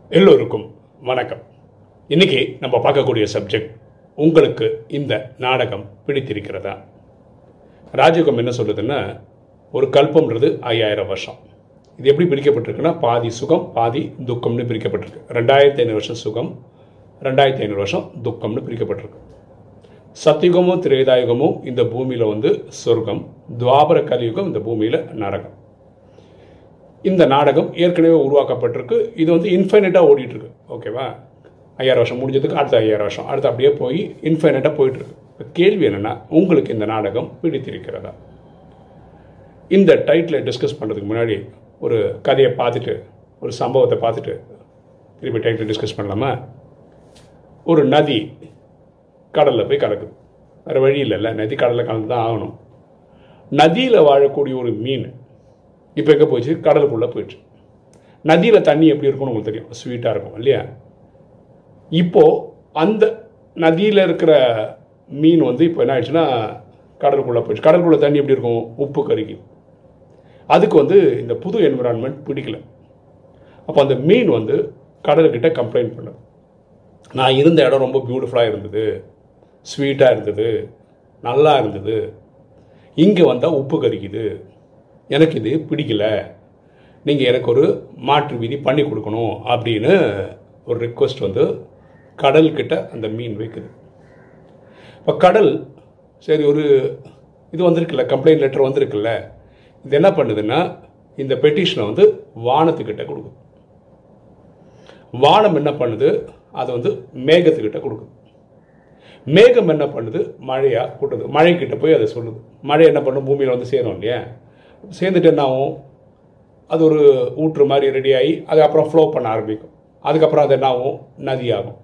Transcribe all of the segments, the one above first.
எல்லோருக்கும் வணக்கம் இன்னைக்கு நம்ம பார்க்கக்கூடிய சப்ஜெக்ட் உங்களுக்கு இந்த நாடகம் பிடித்திருக்கிறதா ராஜயோகம் என்ன சொல்லுதுன்னா ஒரு கல்பம்ன்றது ஐயாயிரம் வருஷம் இது எப்படி பிரிக்கப்பட்டிருக்குன்னா பாதி சுகம் பாதி துக்கம்னு பிரிக்கப்பட்டிருக்கு ரெண்டாயிரத்தி ஐநூறு வருஷம் சுகம் ரெண்டாயிரத்தி ஐநூறு வருஷம் துக்கம்னு பிரிக்கப்பட்டிருக்கு சத்தியுகமும் திரேதாயுகமும் இந்த பூமியில் வந்து சொர்க்கம் துவாபர கலியுகம் இந்த பூமியில் நரகம் இந்த நாடகம் ஏற்கனவே உருவாக்கப்பட்டிருக்கு இது வந்து இன்ஃபைனட்டாக ஓடிட்டு இருக்கு ஓகேவா ஐயாயிரம் வருஷம் முடிஞ்சதுக்கு அடுத்த ஐயாயிரம் வருஷம் அடுத்து அப்படியே போய் இன்ஃபைனட்டாக போயிட்டு இருக்கு இப்ப கேள்வி என்னன்னா உங்களுக்கு இந்த நாடகம் பிடித்திருக்கிறதா இந்த டைட்டிலை டிஸ்கஸ் பண்ணுறதுக்கு முன்னாடி ஒரு கதையை பார்த்துட்டு ஒரு சம்பவத்தை பார்த்துட்டு திருப்பி டைட்டில் டிஸ்கஸ் பண்ணலாமா ஒரு நதி கடலில் போய் கலக்குது வேறு வழி இல்லைல்ல நதி கடலில் கலந்து தான் ஆகணும் நதியில் வாழக்கூடிய ஒரு மீன் இப்போ எங்கே போச்சு கடலுக்குள்ளே போயிடுச்சு நதியில் தண்ணி எப்படி இருக்கும்னு உங்களுக்கு தெரியும் ஸ்வீட்டாக இருக்கும் இல்லையா இப்போது அந்த நதியில் இருக்கிற மீன் வந்து இப்போ என்ன ஆயிடுச்சுன்னா கடலுக்குள்ளே போயிடுச்சு கடலுக்குள்ளே தண்ணி எப்படி இருக்கும் உப்பு கருகி அதுக்கு வந்து இந்த புது என்விரான்மெண்ட் பிடிக்கல அப்போ அந்த மீன் வந்து கடல்கிட்ட கம்ப்ளைண்ட் பண்ணுது நான் இருந்த இடம் ரொம்ப பியூட்டிஃபுல்லாக இருந்தது ஸ்வீட்டாக இருந்தது நல்லா இருந்தது இங்கே வந்தால் உப்பு கறிக்குது எனக்கு இது பிடிக்கல நீங்கள் எனக்கு ஒரு மாற்று விதி பண்ணி கொடுக்கணும் அப்படின்னு ஒரு ரிக்வெஸ்ட் வந்து கடல்கிட்ட அந்த மீன் வைக்குது இப்போ கடல் சரி ஒரு இது வந்திருக்குல்ல கம்ப்ளைண்ட் லெட்டர் வந்திருக்குல்ல இது என்ன பண்ணுதுன்னா இந்த பெட்டிஷனை வந்து வானத்துக்கிட்ட கொடுக்குது வானம் என்ன பண்ணுது அதை வந்து மேகத்துக்கிட்ட கொடுக்குது மேகம் என்ன பண்ணுது மழையாக கூட்டுது மழைக்கிட்ட போய் அதை சொல்லுது மழை என்ன பண்ணும் பூமியில் வந்து சேரும் இல்லையா சேர்ந்துட்டு என்ன ஆகும் அது ஒரு ஊற்று மாதிரி ரெடி ஆகி அது அப்புறம் ஃப்ளோ பண்ண ஆரம்பிக்கும் அதுக்கப்புறம் அது என்ன ஆகும் நதியாகும்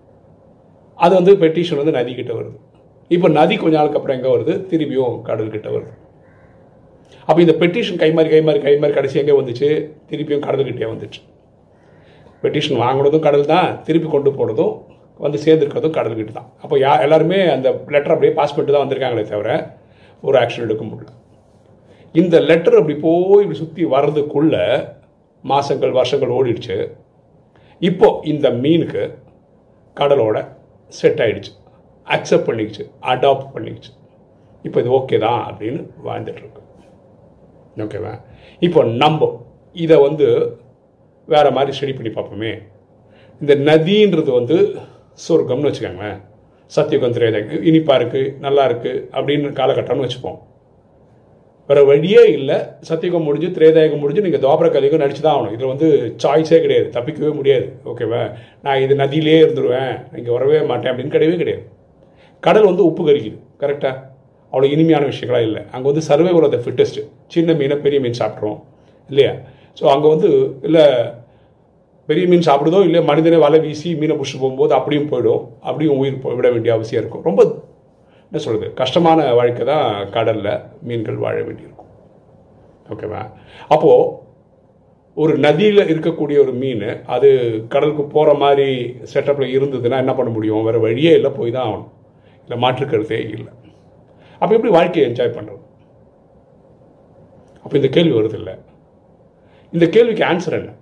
அது வந்து பெட்டிஷன் வந்து நதிக்கிட்ட வருது இப்போ நதி கொஞ்ச நாளுக்கு அப்புறம் எங்கே வருது திரும்பியும் கடல்கிட்ட வருது அப்போ இந்த பெட்டிஷன் கை மாதிரி கை மாதிரி கை மாதிரி கடைசி எங்கே வந்துச்சு திருப்பியும் கடல்கிட்டே வந்துச்சு பெட்டிஷன் வாங்கினதும் கடல் தான் திருப்பி கொண்டு போனதும் வந்து சேர்ந்துருக்கிறதும் கடல்கிட்ட தான் அப்போ யா எல்லாருமே அந்த லெட்டர் அப்படியே பாஸ் பண்ணிட்டு தான் வந்திருக்காங்களே தவிர ஒரு ஆக்ஷன் எடுக்க முடியல இந்த லெட்டர் அப்படி போய் இப்படி சுற்றி வர்றதுக்குள்ள மாதங்கள் வருஷங்கள் ஓடிடுச்சு இப்போ இந்த மீனுக்கு கடலோட செட் ஆயிடுச்சு அக்செப்ட் பண்ணிக்கிச்சு அடாப்ட் பண்ணிக்கிச்சு இப்போ இது ஓகே தான் அப்படின்னு வாழ்ந்துட்டு இருக்கு ஓகேவா இப்போ நம்ம இதை வந்து வேற மாதிரி ஸ்டடி பண்ணி பார்ப்போமே இந்த நதின்றது வந்து சொர்க்கம்னு வச்சுக்கோங்களேன் சத்தியுகம் திரேதம் இனிப்பா இருக்கு நல்லா இருக்கு அப்படின்னு காலகட்டம்னு வச்சுப்போம் வேற வழியே இல்லை சத்தியுகம் முடிஞ்சு திரேதாயகம் முடிஞ்சு நீங்கள் துவாபர கலியுகம் நடிச்சு தான் ஆகணும் இதில் வந்து சாய்ஸே கிடையாது தப்பிக்கவே முடியாது ஓகேவா நான் இது நதியிலே இருந்துருவேன் இங்கே வரவே மாட்டேன் அப்படின்னு கிடையவே கிடையாது கடல் வந்து உப்பு கரிக்குது கரெக்டாக அவ்வளோ இனிமையான விஷயங்களா இல்லை அங்கே வந்து சர்வைவல் ஆஃப் த ஃபிட்டஸ்ட் சின்ன மீனை பெரிய மீன் சாப்பிட்றோம் இல்லையா ஸோ அங்கே வந்து இல்லை பெரிய மீன் சாப்பிடுதோ இல்லை மனிதனே வலை வீசி மீனை பிடிச்சிட்டு போகும்போது அப்படியும் போயிடும் அப்படியும் உயிர் போய் விட வேண்டிய அவசியம் இருக்கும் ரொம்ப என்ன சொல்கிறது கஷ்டமான வாழ்க்கை தான் கடலில் மீன்கள் வாழ வேண்டியிருக்கும் ஓகேவா அப்போது ஒரு நதியில் இருக்கக்கூடிய ஒரு மீன் அது கடலுக்கு போகிற மாதிரி செட்டப்பில் இருந்ததுன்னா என்ன பண்ண முடியும் வேறு வழியே இல்லை போய் தான் ஆகணும் இல்லை மாற்றுக்கிறதே இல்லை அப்போ எப்படி வாழ்க்கையை என்ஜாய் பண்ணுறது அப்போ இந்த கேள்வி வருது இல்லை இந்த கேள்விக்கு ஆன்சர் என்ன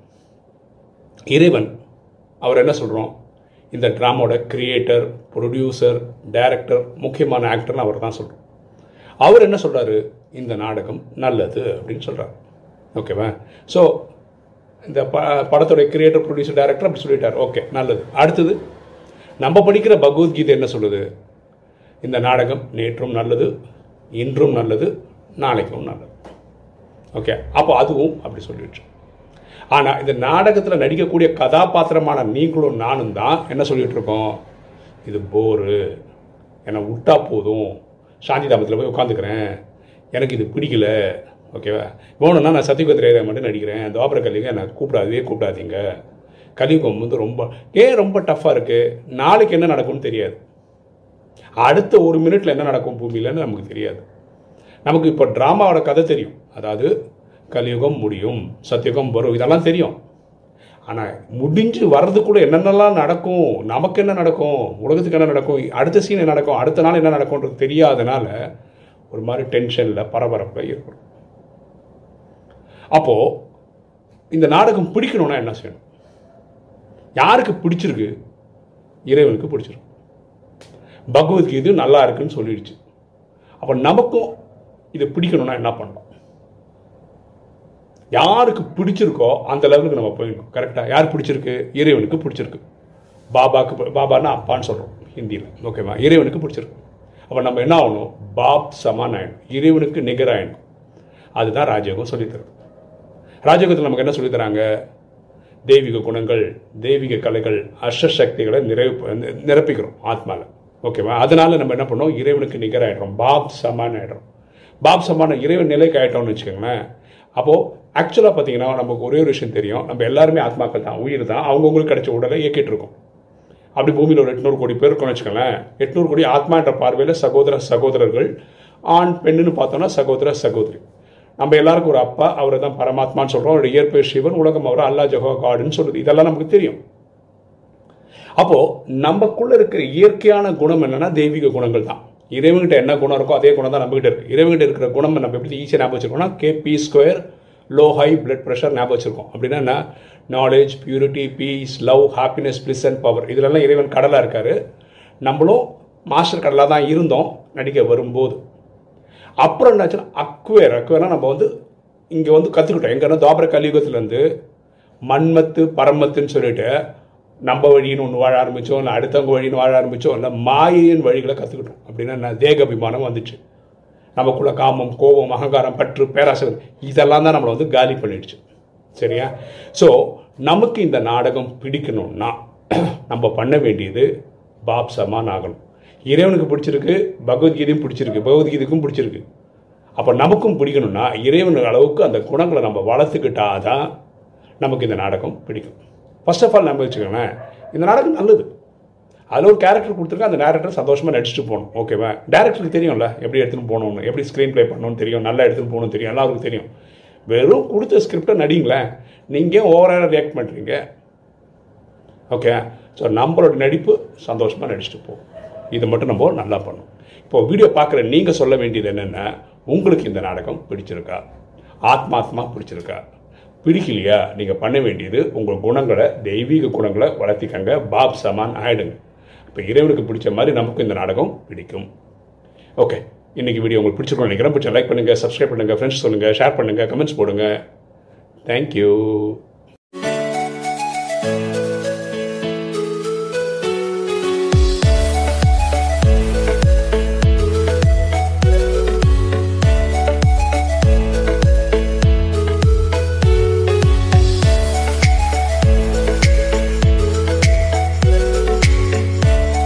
இறைவன் அவர் என்ன சொல்கிறோம் இந்த ட்ராமாவோட கிரியேட்டர் ப்ரொடியூசர் டைரக்டர் முக்கியமான ஆக்டர்னு அவர் தான் சொல்கிறோம் அவர் என்ன சொல்கிறாரு இந்த நாடகம் நல்லது அப்படின்னு சொல்கிறார் ஓகேவா ஸோ இந்த ப படத்தோட கிரியேட்டர் ப்ரொடியூசர் டைரக்டர் அப்படி சொல்லிட்டார் ஓகே நல்லது அடுத்தது நம்ம படிக்கிற பகவத்கீதை என்ன சொல்லுது இந்த நாடகம் நேற்றும் நல்லது இன்றும் நல்லது நாளைக்கும் நல்லது ஓகே அப்போ அதுவும் அப்படி சொல்லிடுச்சு ஆனால் இந்த நாடகத்தில் நடிக்கக்கூடிய கதாபாத்திரமான நீங்களும் நானும் தான் என்ன சொல்லிட்டு இருக்கோம் இது போரு என்னை விட்டா போதும் சாந்தி தாபத்தில் போய் உட்காந்துக்கிறேன் எனக்கு இது பிடிக்கல ஓகேவா வேணும்னா நான் சத்தியகுதிரை மட்டும் நடிக்கிறேன் துவாபர கலியுகம் என்னை கூப்பிடாதே கூப்பிடாதீங்க கலியுகம் வந்து ரொம்ப ஏன் ரொம்ப டஃப்பாக இருக்குது நாளைக்கு என்ன நடக்கும்னு தெரியாது அடுத்த ஒரு மினிட்ல என்ன நடக்கும் பூமியிலன்னு நமக்கு தெரியாது நமக்கு இப்போ ட்ராமாவோட கதை தெரியும் அதாவது கலியுகம் முடியும் சத்தியுகம் வரும் இதெல்லாம் தெரியும் ஆனால் முடிஞ்சு வர்றதுக்குள்ள என்னென்னலாம் நடக்கும் நமக்கு என்ன நடக்கும் உலகத்துக்கு என்ன நடக்கும் அடுத்த சீன் என்ன நடக்கும் அடுத்த நாள் என்ன நடக்கும்ன்றது தெரியாதனால ஒரு மாதிரி டென்ஷனில் பரபரப்பில் ஏற்படும் அப்போது இந்த நாடகம் பிடிக்கணும்னா என்ன செய்யணும் யாருக்கு பிடிச்சிருக்கு இறைவனுக்கு பிடிச்சிருக்கு பகவத்கீதை நல்லா இருக்குன்னு சொல்லிடுச்சு அப்போ நமக்கும் இது பிடிக்கணும்னா என்ன பண்ணணும் யாருக்கு பிடிச்சிருக்கோ அந்த லெவலுக்கு நம்ம போயிடணும் கரெக்டாக யார் பிடிச்சிருக்கு இறைவனுக்கு பிடிச்சிருக்கு பாபாக்கு பி- பாபான்னா அப்பான்னு சொல்கிறோம் ஹிந்தியில் ஓகேவா இறைவனுக்கு பிடிச்சிருக்கு அப்போ நம்ம என்ன ஆகணும் பாப் சமான் ஆயிடும் இறைவனுக்கு நிகராயிடும் அதுதான் ராஜயோகம் சொல்லித்தரும் ராஜயோகத்தில் நமக்கு என்ன சொல்லித் தராங்க தெய்வீக குணங்கள் தெய்வீக கலைகள் அஷ்டசக்திகளை நிறைவு நிரப்பிக்கிறோம் ஆத்மாவில் ஓகேவா அதனால நம்ம என்ன பண்ணோம் இறைவனுக்கு நிகராயிடுறோம் பாப் சமான் ஆயிடுறோம் பாப் சமான இறைவன் நிலைக்கு ஆயிட்டோம்னு வச்சுக்கோங்களேன் அப்போது ஆக்சுவலாக பார்த்தீங்கன்னா நமக்கு ஒரே ஒரு விஷயம் தெரியும் நம்ம எல்லாருமே ஆத்மாக்கள் தான் உயிர் தான் அவங்கவுங்களுக்கு கிடைச்ச உடலை இயக்கிட்டு இருக்கோம் அப்படி பூமியில் ஒரு எட்நூறு கோடி பேர் இருக்கோம்னு வச்சுக்கோங்களேன் எட்நூறு கோடி ஆத்மா என்ற பார்வையில் சகோதர சகோதரர்கள் ஆண் பெண்ணுன்னு பார்த்தோம்னா சகோதர சகோதரி நம்ம எல்லாருக்கும் ஒரு அப்பா அவரை தான் பரமாத்மான்னு சொல்கிறோம் அவருடைய இயற்பெயர் சிவன் உலகம் அவர் அல்லா ஜஹோ காடுன்னு சொல்லுது இதெல்லாம் நமக்கு தெரியும் அப்போ நமக்குள்ள இருக்கிற இயற்கையான குணம் என்னன்னா தெய்வீக குணங்கள் தான் இறைவன்கிட்ட என்ன குணம் இருக்கோ அதே குணம் தான் நம்மகிட்ட இருக்கு இறைவன்கிட்ட இருக்கிற குணம் நம்ம எப்படி ஈஸியாக ஞாபகம் வச்சிருக்கோம்னா K P square low high blood pressure ஞாபகம் வச்சிருக்கோம் அப்படின்னா என்ன knowledge purity peace love happiness bliss and power இதுலெல்லாம் இறைவன் கடலாக இருக்காரு நம்மளும் மாஸ்டர் கடலாக தான் இருந்தோம் நடிக்க வரும்போது அப்புறம் என்னாச்சுன்னா அக்வேர் அக்வேர்னா நம்ம வந்து இங்கே வந்து கற்றுக்கிட்டோம் எங்கன்னா துவாபர கலியுகத்துலேருந்து மண்மத்து பரமத்துன்னு சொல்லிட்டு நம்ம வழின்னு ஒன்று வாழ ஆரம்பித்தோம் இல்லை அடுத்தவங்க வழின்னு வாழ ஆரம்பித்தோம் இல்லை மாயையின் வழிகளை கற்றுக்கிட்டோம் அப்படின்னா என்ன தேக அபிமானம் வந்துச்சு நமக்குள்ள காமம் கோபம் அகங்காரம் பற்று பேராசை இதெல்லாம் தான் நம்மளை வந்து காலி பண்ணிடுச்சு சரியா ஸோ நமக்கு இந்த நாடகம் பிடிக்கணும்னா நம்ம பண்ண வேண்டியது பாப் சமான் ஆகணும் இறைவனுக்கு பிடிச்சிருக்கு பகவத்கீதையும் பிடிச்சிருக்கு பகவத்கீதைக்கும் பிடிச்சிருக்கு அப்போ நமக்கும் பிடிக்கணும்னா இறைவன் அளவுக்கு அந்த குணங்களை நம்ம வளர்த்துக்கிட்டாதான் நமக்கு இந்த நாடகம் பிடிக்கும் ஃபர்ஸ்ட் ஆஃப் ஆல் நம்ம வச்சுக்கோங்களேன் இந்த நாடகம் நல்லது அதில் ஒரு கேரக்டர் கொடுத்துருக்கா அந்த டேரக்டர் சந்தோஷமாக நடிச்சுட்டு போகணும் ஓகேவா டேரக்டருக்கு தெரியும்ல எப்படி எடுத்துன்னு போகணும்னு எப்படி ஸ்க்ரீன் ப்ளே பண்ணணும்னு தெரியும் நல்லா எடுத்துன்னு போகணும்னு தெரியும் எல்லாருக்கும் தெரியும் வெறும் கொடுத்த ஸ்கிரிப்டை நடிங்களேன் நீங்கள் ஓவராக ரியாக்ட் பண்ணுறீங்க ஓகே ஸோ நம்மளோட நடிப்பு சந்தோஷமாக நடிச்சுட்டு போகும் இதை மட்டும் நம்ம நல்லா பண்ணணும் இப்போ வீடியோ பார்க்குற நீங்கள் சொல்ல வேண்டியது என்னென்னா உங்களுக்கு இந்த நாடகம் பிடிச்சிருக்கா ஆத்மாத்மா பிடிச்சிருக்கா பிடிக்கலையா நீங்கள் பண்ண வேண்டியது உங்கள் குணங்களை தெய்வீக குணங்களை வளர்த்திக்கங்க பாப் சமான் ஆயிடுங்க இப்போ இறைவனுக்கு பிடிச்ச மாதிரி நமக்கும் இந்த நாடகம் பிடிக்கும் ஓகே இன்னைக்கு வீடியோ உங்களுக்கு பிடிச்சிருக்கோம் நினைக்கிறேன் பிடிச்ச லைக் பண்ணுங்கள் சப்ஸ்கிரைப் பண்ணுங்கள் ஃப்ரெண்ட்ஸ் சொல்லுங்கள் ஷேர் பண்ணுங்கள் கமெண்ட்ஸ் போடுங்க தேங்க்யூ